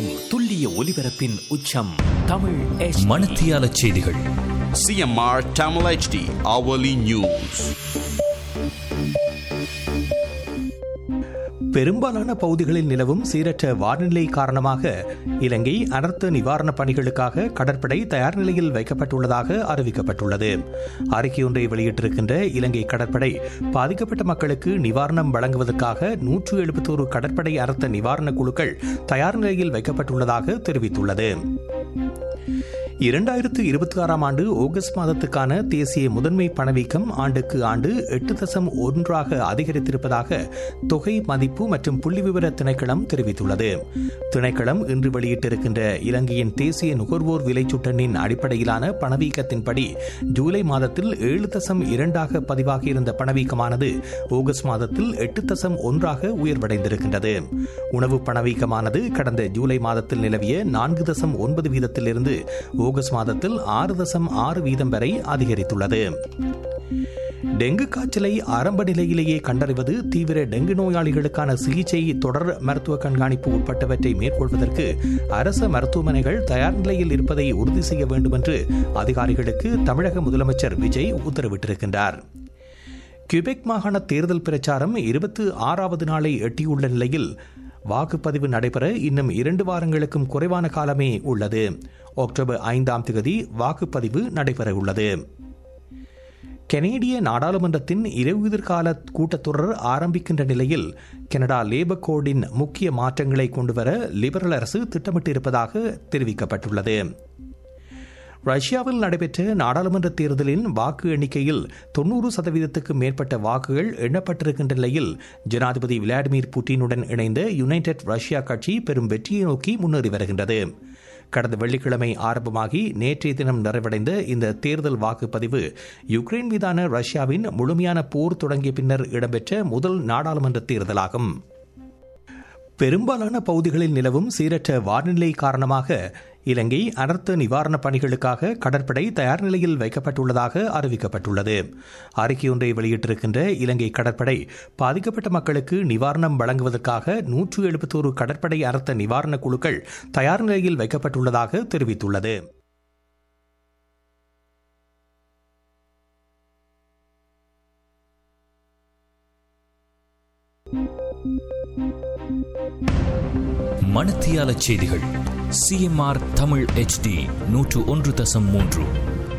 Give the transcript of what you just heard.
திசையெங்கும் துல்லிய ஒலிபரப்பின் உச்சம் தமிழ் HD. மணத்தியால செய்திகள் CMR Tamil HD hourly news. பெரும்பாலான பகுதிகளில் நிலவும் சீரற்ற வானிலை காரணமாக இலங்கை அனர்த்த நிவாரணப் பணிகளுக்காக கடற்படை தயார் நிலையில் வைக்கப்பட்டுள்ளதாக அறிவிக்கப்பட்டுள்ளது அறிக்கையொன்றை வெளியிட்டிருக்கின்ற இலங்கை கடற்படை பாதிக்கப்பட்ட மக்களுக்கு நிவாரணம் வழங்குவதற்காக நூற்று எழுபத்தோரு கடற்படை அனர்த்த நிவாரணக் குழுக்கள் தயார் நிலையில் வைக்கப்பட்டுள்ளதாக தெரிவித்துள்ளது இரண்டாயிரத்து இருபத்தி ஆறாம் ஆண்டு ஆகஸ்ட் மாதத்துக்கான தேசிய முதன்மை பணவீக்கம் ஆண்டுக்கு ஆண்டு எட்டு தசம் ஒன்றாக அதிகரித்திருப்பதாக தொகை மதிப்பு மற்றும் புள்ளிவிவர திணைக்களம் தெரிவித்துள்ளது திணைக்களம் இன்று வெளியிட்டிருக்கின்ற இலங்கையின் தேசிய நுகர்வோர் விலைச்சுட்டனின் அடிப்படையிலான பணவீக்கத்தின்படி ஜூலை மாதத்தில் ஏழு தசம் இரண்டாக பதிவாகியிருந்த பணவீக்கமானது ஆகஸ்ட் மாதத்தில் எட்டு தசம் ஒன்றாக உயர்வடைந்திருக்கின்றது உணவு பணவீக்கமானது கடந்த ஜூலை மாதத்தில் நிலவிய நான்கு தசம் ஒன்பது வீதத்திலிருந்து ஆகஸ்ட் மாதத்தில் ஆறு தசம் ஆறு வீதம் வரை அதிகரித்துள்ளது டெங்கு காய்ச்சலை ஆரம்ப நிலையிலேயே கண்டறிவது தீவிர டெங்கு நோயாளிகளுக்கான சிகிச்சை தொடர் மருத்துவ கண்காணிப்பு உட்பட்டவற்றை மேற்கொள்வதற்கு அரச மருத்துவமனைகள் தயார் நிலையில் இருப்பதை உறுதி செய்ய வேண்டும் என்று அதிகாரிகளுக்கு தமிழக முதலமைச்சர் விஜய் உத்தரவிட்டிருக்கின்றார் கியூபெக் மாகாண தேர்தல் பிரச்சாரம் இருபத்தி ஆறாவது நாளை எட்டியுள்ள நிலையில் வாக்குப்பதிவு நடைபெற இன்னும் இரண்டு வாரங்களுக்கும் குறைவான காலமே உள்ளது அக்டோபர் ஐந்தாம் தேதி வாக்குப்பதிவு நடைபெற உள்ளது கனேடிய நாடாளுமன்றத்தின் இலையுதிர்கால கூட்டத்தொடர் ஆரம்பிக்கின்ற நிலையில் கனடா லேபர் கோடின் முக்கிய மாற்றங்களை கொண்டுவர லிபரல் அரசு திட்டமிட்டிருப்பதாக தெரிவிக்கப்பட்டுள்ளது ரஷ்யாவில் நடைபெற்ற நாடாளுமன்ற தேர்தலின் வாக்கு எண்ணிக்கையில் தொன்னூறு சதவீதத்துக்கு மேற்பட்ட வாக்குகள் எண்ணப்பட்டிருக்கின்ற நிலையில் ஜனாதிபதி விளாடிமிர் புட்டினுடன் இணைந்த யுனைடெட் ரஷ்யா கட்சி பெரும் வெற்றியை நோக்கி முன்னேறி வருகின்றது கடந்த வெள்ளிக்கிழமை ஆரம்பமாகி நேற்றைய தினம் நிறைவடைந்த இந்த தேர்தல் வாக்குப்பதிவு யுக்ரைன் மீதான ரஷ்யாவின் முழுமையான போர் தொடங்கிய பின்னர் இடம்பெற்ற முதல் நாடாளுமன்ற தேர்தலாகும் பெரும்பாலான பகுதிகளில் நிலவும் சீரற்ற வானிலை காரணமாக இலங்கை அனர்த்த நிவாரணப் பணிகளுக்காக கடற்படை தயார் நிலையில் வைக்கப்பட்டுள்ளதாக அறிவிக்கப்பட்டுள்ளது அறிக்கையொன்றை வெளியிட்டிருக்கின்ற இலங்கை கடற்படை பாதிக்கப்பட்ட மக்களுக்கு நிவாரணம் வழங்குவதற்காக நூற்று எழுபத்தோரு கடற்படை அனர்த்த நிவாரணக் குழுக்கள் தயார் நிலையில் வைக்கப்பட்டுள்ளதாக தெரிவித்துள்ளது மணத்தியால செய்திகள் சிஎம்ஆர் தமிழ் HD நூற்று ஒன்று தசம் மூன்று